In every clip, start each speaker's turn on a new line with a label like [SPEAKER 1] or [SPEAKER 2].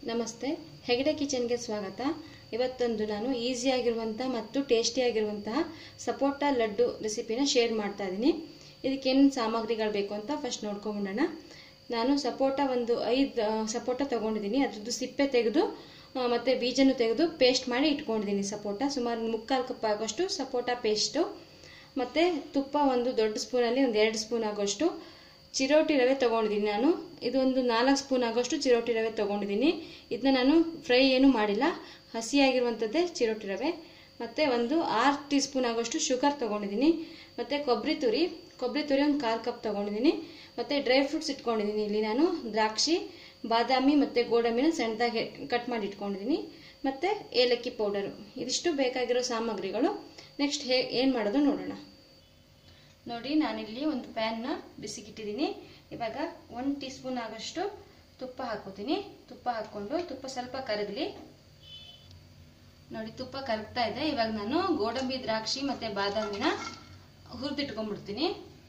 [SPEAKER 1] ನಮಸ್ತೆ ಹೆಗಡೆ ಕಿಚನ್ಗೆ ಸ್ವಾಗತ ಇವತ್ತೊಂದು ನಾನು ಈಸಿಯಾಗಿರುವಂಥ ಮತ್ತು ಟೇಸ್ಟಿಯಾಗಿರುವಂತಹ ಸಪೋಟ ಲಡ್ಡು ರೆಸಿಪಿನ ಶೇರ್ ಮಾಡ್ತಾ ಇದ್ದೀನಿ ಇದಕ್ಕೇನು ಸಾಮಗ್ರಿಗಳು ಬೇಕು ಅಂತ ಫಸ್ಟ್ ನೋಡ್ಕೊಂಬಿಡೋಣ ನಾನು ಸಪೋಟ ಒಂದು ಐದು ಸಪೋಟ ತೊಗೊಂಡಿದ್ದೀನಿ ಅದ್ರದ್ದು ಸಿಪ್ಪೆ ತೆಗೆದು ಆ, ಮತ್ತೆ ಬೀಜನೂ ತೆಗೆದು ಪೇಸ್ಟ್ ಮಾಡಿ ಇಟ್ಕೊಂಡಿದ್ದೀನಿ ಸಪೋಟ ಸುಮಾರು ಮುಕ್ಕಾಲು ಕಪ್ ಆಗೋಷ್ಟು ಸಪೋಟ ಪೇಸ್ಟು ಮತ್ತು ತುಪ್ಪ ಒಂದು ದೊಡ್ಡ ಸ್ಪೂನಲ್ಲಿ ಒಂದು ಎರಡು ಸ್ಪೂನ್ ಆಗೋಷ್ಟು ಚಿರೋಟಿ ರವೆ ತೊಗೊಂಡಿದ್ದೀನಿ ನಾನು ಇದೊಂದು ನಾಲ್ಕು ಸ್ಪೂನ್ ಆಗೋಷ್ಟು ಚಿರೋಟಿ ರವೆ ತೊಗೊಂಡಿದ್ದೀನಿ ಇದನ್ನ ನಾನು ಫ್ರೈ ಏನು ಮಾಡಿಲ್ಲ ಹಸಿಯಾಗಿರುವಂಥದ್ದೇ ಚಿರೋಟಿ ರವೆ ಮತ್ತು ಒಂದು ಆರು ಟೀ ಸ್ಪೂನ್ ಆಗೋಷ್ಟು ಶುಗರ್ ತೊಗೊಂಡಿದ್ದೀನಿ ಮತ್ತು ಕೊಬ್ಬರಿ ತುರಿ ಕೊಬ್ಬರಿ ತುರಿ ಒಂದು ಕಾಲು ಕಪ್ ತೊಗೊಂಡಿದ್ದೀನಿ ಮತ್ತು ಡ್ರೈ ಫ್ರೂಟ್ಸ್ ಇಟ್ಕೊಂಡಿದ್ದೀನಿ ಇಲ್ಲಿ ನಾನು ದ್ರಾಕ್ಷಿ ಬಾದಾಮಿ ಮತ್ತು ಗೋಡಂಬಿನ ಸಣ್ಣದಾಗಿ ಕಟ್ ಮಾಡಿ ಇಟ್ಕೊಂಡಿದ್ದೀನಿ ಮತ್ತು ಏಲಕ್ಕಿ ಪೌಡರು ಇದಿಷ್ಟು ಬೇಕಾಗಿರೋ ಸಾಮಗ್ರಿಗಳು ನೆಕ್ಸ್ಟ್ ಹೇ ಏನು ಮಾಡೋದು ನೋಡೋಣ ನೋಡಿ ನಾನಿಲ್ಲಿ ಒಂದು ಪ್ಯಾನ್ನ ಬಿಸಿಗಿಟ್ಟಿದ್ದೀನಿ ಇವಾಗ ಒಂದು ಟೀ ಸ್ಪೂನ್ ಆಗೋಷ್ಟು ತುಪ್ಪ ಹಾಕೋತೀನಿ ತುಪ್ಪ ಹಾಕ್ಕೊಂಡು ತುಪ್ಪ ಸ್ವಲ್ಪ ಕರಗಲಿ ನೋಡಿ ತುಪ್ಪ ಕರಗ್ತಾ ಇದೆ ಇವಾಗ ನಾನು ಗೋಡಂಬಿ ದ್ರಾಕ್ಷಿ ಮತ್ತು ಬಾದಾಮಿನ ಹುರಿದಿಟ್ಕೊಂಡ್ಬಿಡ್ತೀನಿ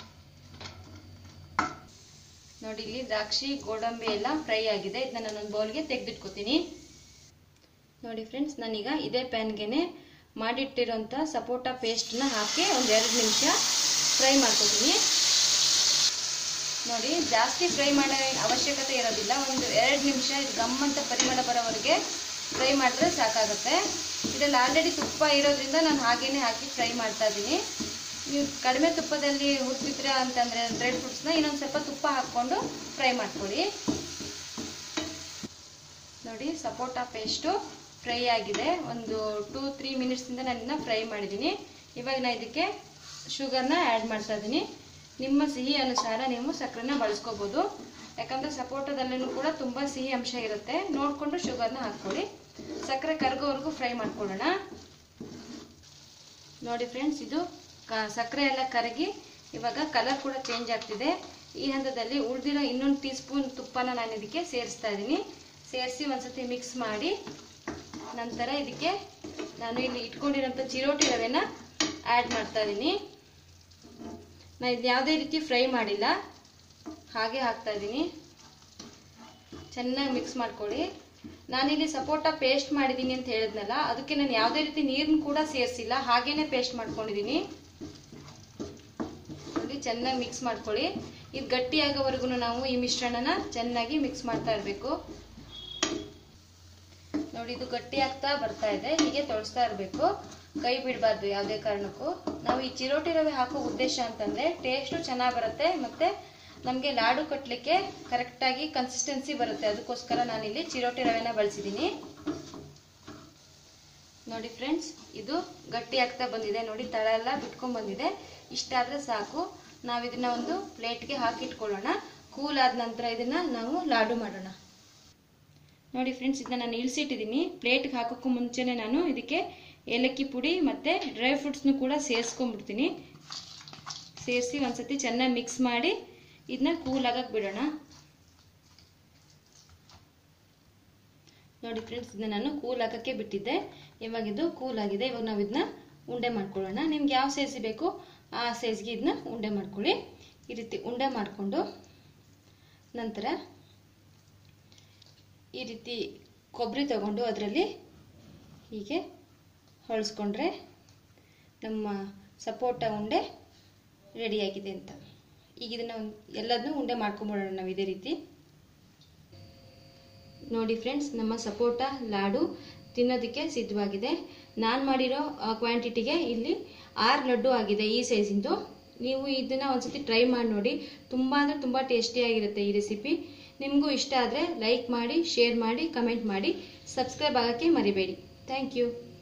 [SPEAKER 1] ನೋಡಿ ಇಲ್ಲಿ ದ್ರಾಕ್ಷಿ ಗೋಡಂಬಿ ಎಲ್ಲ ಫ್ರೈ ಆಗಿದೆ ಇದನ್ನ ನಾನೊಂದು ಬೌಲ್ಗೆ ತೆಗೆದಿಟ್ಕೋತೀನಿ ನೋಡಿ ಫ್ರೆಂಡ್ಸ್ ನಾನೀಗ ಇದೇ ಪ್ಯಾನ್ಗೆನೆ ಮಾಡಿಟ್ಟಿರೋಂಥ ಸಪೋಟ ಪೇಸ್ಟ್ನ ಹಾಕಿ ಒಂದು ಎರಡು ನಿಮಿಷ ಫ್ರೈ ಮಾಡ್ಕೋತೀನಿ ನೋಡಿ ಜಾಸ್ತಿ ಫ್ರೈ ಮಾಡೋ ಅವಶ್ಯಕತೆ ಇರೋದಿಲ್ಲ ಒಂದು ಎರಡು ನಿಮಿಷ ಇದು ಗಮ್ಮಂತ ಪರಿಮಳ ಬರೋವರೆಗೆ ಫ್ರೈ ಮಾಡಿದ್ರೆ ಸಾಕಾಗುತ್ತೆ ಇದರಲ್ಲಿ ಆಲ್ರೆಡಿ ತುಪ್ಪ ಇರೋದ್ರಿಂದ ನಾನು ಹಾಗೇನೆ ಹಾಕಿ ಫ್ರೈ ಮಾಡ್ತಾ ಇದ್ದೀನಿ ನೀವು ಕಡಿಮೆ ತುಪ್ಪದಲ್ಲಿ ಹುರ್ತಿದ್ರೆ ಅಂತಂದರೆ ಡ್ರೈ ಫ್ರೂಟ್ಸ್ನ ಇನ್ನೊಂದು ಸ್ವಲ್ಪ ತುಪ್ಪ ಹಾಕ್ಕೊಂಡು ಫ್ರೈ ಮಾಡ್ಕೊಳ್ಳಿ ನೋಡಿ ಸಪೋಟ ಪೇಸ್ಟು ಫ್ರೈ ಆಗಿದೆ ಒಂದು ಟೂ ತ್ರೀ ಮಿನಿಟ್ಸಿಂದ ನಾನು ಇದನ್ನ ಫ್ರೈ ಮಾಡಿದ್ದೀನಿ ಇವಾಗ ನಾನು ಇದಕ್ಕೆ ಶುಗರ್ನ ಆ್ಯಡ್ ಮಾಡ್ತಾ ಇದ್ದೀನಿ ನಿಮ್ಮ ಸಿಹಿ ಅನುಸಾರ ನೀವು ಸಕ್ಕರೆನ ಬಳಸ್ಕೋಬೋದು ಯಾಕಂದರೆ ಸಪೋಟದಲ್ಲೂ ಕೂಡ ತುಂಬ ಸಿಹಿ ಅಂಶ ಇರುತ್ತೆ ನೋಡಿಕೊಂಡು ಶುಗರ್ನ ಹಾಕ್ಕೊಳ್ಳಿ ಸಕ್ಕರೆ ಕರಗೋವರೆಗೂ ಫ್ರೈ ಮಾಡ್ಕೊಳ್ಳೋಣ ನೋಡಿ ಫ್ರೆಂಡ್ಸ್ ಇದು ಕ ಸಕ್ಕರೆ ಎಲ್ಲ ಕರಗಿ ಇವಾಗ ಕಲರ್ ಕೂಡ ಚೇಂಜ್ ಆಗ್ತಿದೆ ಈ ಹಂತದಲ್ಲಿ ಉಳಿದಿರೋ ಇನ್ನೊಂದು ಟೀ ಸ್ಪೂನ್ ತುಪ್ಪನ ನಾನು ಇದಕ್ಕೆ ಸೇರಿಸ್ತಾ ಇದ್ದೀನಿ ಸೇರಿಸಿ ಒಂದ್ಸತಿ ಮಿಕ್ಸ್ ಮಾಡಿ ನಂತರ ಇದಕ್ಕೆ ನಾನು ಇಲ್ಲಿ ಇಟ್ಕೊಂಡಿರೋಂಥ ಚಿರೋಟಿ ರವೆನ ಆ್ಯಡ್ ಮಾಡ್ತಾ ಇದ್ದೀನಿ ನಾನು ಇದು ಯಾವುದೇ ರೀತಿ ಫ್ರೈ ಮಾಡಿಲ್ಲ ಹಾಗೆ ಹಾಕ್ತಾ ಇದ್ದೀನಿ ಚೆನ್ನಾಗಿ ಮಿಕ್ಸ್ ಮಾಡ್ಕೊಳ್ಳಿ ನಾನಿಲ್ಲಿ ಸಪೋಟ ಪೇಸ್ಟ್ ಮಾಡಿದ್ದೀನಿ ಅಂತ ಹೇಳಿದ್ನಲ್ಲ ಅದಕ್ಕೆ ನಾನು ಯಾವುದೇ ರೀತಿ ನೀರನ್ನು ಕೂಡ ಸೇರಿಸಿಲ್ಲ ಹಾಗೇನೆ ಪೇಸ್ಟ್ ಮಾಡ್ಕೊಂಡಿದ್ದೀನಿ ನೋಡಿ ಚೆನ್ನಾಗಿ ಮಿಕ್ಸ್ ಮಾಡ್ಕೊಳ್ಳಿ ಇದು ಗಟ್ಟಿಯಾಗೋವರೆಗೂ ನಾವು ಈ ಮಿಶ್ರಣನ ಚೆನ್ನಾಗಿ ಮಿಕ್ಸ್ ಮಾಡ್ತಾ ಇರಬೇಕು ನೋಡಿ ಇದು ಗಟ್ಟಿ ಆಗ್ತಾ ಬರ್ತಾ ಇದೆ ಹೀಗೆ ತೊಳಸ್ತಾ ಇರಬೇಕು ಕೈ ಬಿಡಬಾರ್ದು ಯಾವುದೇ ಕಾರಣಕ್ಕೂ ನಾವು ಈ ಚಿರೋಟಿ ರವೆ ಹಾಕೋ ಉದ್ದೇಶ ಅಂತಂದ್ರೆ ಟೇಸ್ಟು ಚೆನ್ನಾಗಿ ಬರುತ್ತೆ ಮತ್ತೆ ನಮಗೆ ಲಾಡು ಕಟ್ಟಲಿಕ್ಕೆ ಕರೆಕ್ಟಾಗಿ ಕನ್ಸಿಸ್ಟೆನ್ಸಿ ಬರುತ್ತೆ ಅದಕ್ಕೋಸ್ಕರ ನಾನಿಲ್ಲಿ ಚಿರೋಟಿ ರವೆನ ಬಳಸಿದ್ದೀನಿ ನೋಡಿ ಫ್ರೆಂಡ್ಸ್ ಇದು ಗಟ್ಟಿ ಆಗ್ತಾ ಬಂದಿದೆ ನೋಡಿ ತಳ ಎಲ್ಲ ಬಿಟ್ಕೊಂಡ್ ಬಂದಿದೆ ಇಷ್ಟಾದ್ರೆ ಸಾಕು ನಾವು ಇದನ್ನ ಒಂದು ಪ್ಲೇಟ್ಗೆ ಹಾಕಿಟ್ಕೊಳ್ಳೋಣ ಕೂಲ್ ಆದ ನಂತರ ಇದನ್ನ ನಾವು ಲಾಡು ಮಾಡೋಣ ನೋಡಿ ಫ್ರೆಂಡ್ಸ್ ಇದನ್ನ ನಾನು ಇಳಿಸಿಟ್ಟಿದ್ದೀನಿ ಪ್ಲೇಟ್ಗೆ ಹಾಕೋಕ್ಕೂ ಮುಂಚೆನೆ ನಾನು ಇದಕ್ಕೆ ಏಲಕ್ಕಿ ಪುಡಿ ಮತ್ತು ಡ್ರೈ ಫ್ರೂಟ್ಸ್ನು ಕೂಡ ಸೇರಿಸ್ಕೊಂಡ್ಬಿಡ್ತೀನಿ ಸೇರಿಸಿ ಒಂದ್ಸತಿ ಚೆನ್ನಾಗಿ ಮಿಕ್ಸ್ ಮಾಡಿ ಇದನ್ನ ಕೂಲ್ ಆಗಕ್ಕೆ ಬಿಡೋಣ ನೋಡಿ ಫ್ರೆಂಡ್ಸ್ ಇದನ್ನ ನಾನು ಕೂಲ್ ಆಗಕ್ಕೆ ಬಿಟ್ಟಿದ್ದೆ ಇವಾಗ ಇದು ಕೂಲ್ ಆಗಿದೆ ಇವಾಗ ನಾವು ಇದನ್ನ ಉಂಡೆ ಮಾಡ್ಕೊಳ್ಳೋಣ ನಿಮ್ಗೆ ಯಾವ ಸೈಜ್ ಬೇಕು ಆ ಸೈಜ್ಗೆ ಇದನ್ನ ಉಂಡೆ ಮಾಡ್ಕೊಳ್ಳಿ ಈ ರೀತಿ ಉಂಡೆ ಮಾಡಿಕೊಂಡು ನಂತರ ಈ ರೀತಿ ಕೊಬ್ಬರಿ ತಗೊಂಡು ಅದರಲ್ಲಿ ಹೀಗೆ ಹೊಳಿಸ್ಕೊಂಡ್ರೆ ನಮ್ಮ ಸಪೋಟ ಉಂಡೆ ರೆಡಿಯಾಗಿದೆ ಅಂತ ಈಗ ಇದನ್ನು ಎಲ್ಲದನ್ನೂ ಉಂಡೆ ಮಾಡ್ಕೊಂಬಿಡೋಣ ನಾವು ಇದೇ ರೀತಿ ನೋಡಿ ಫ್ರೆಂಡ್ಸ್ ನಮ್ಮ ಸಪೋಟ ಲಾಡು ತಿನ್ನೋದಕ್ಕೆ ಸಿದ್ಧವಾಗಿದೆ ನಾನು ಮಾಡಿರೋ ಕ್ವಾಂಟಿಟಿಗೆ ಇಲ್ಲಿ ಆರು ಲಡ್ಡು ಆಗಿದೆ ಈ ಸೈಜಿಂದು ನೀವು ಇದನ್ನು ಒಂದ್ಸತಿ ಟ್ರೈ ಮಾಡಿ ನೋಡಿ ತುಂಬ ಅಂದರೆ ತುಂಬ ಟೇಸ್ಟಿಯಾಗಿರುತ್ತೆ ಈ ರೆಸಿಪಿ ನಿಮಗೂ ಇಷ್ಟ ಆದರೆ ಲೈಕ್ ಮಾಡಿ ಶೇರ್ ಮಾಡಿ ಕಮೆಂಟ್ ಮಾಡಿ ಸಬ್ಸ್ಕ್ರೈಬ್ ಆಗೋಕ್ಕೆ ಮರಿಬೇಡಿ ಥ್ಯಾಂಕ್ ಯು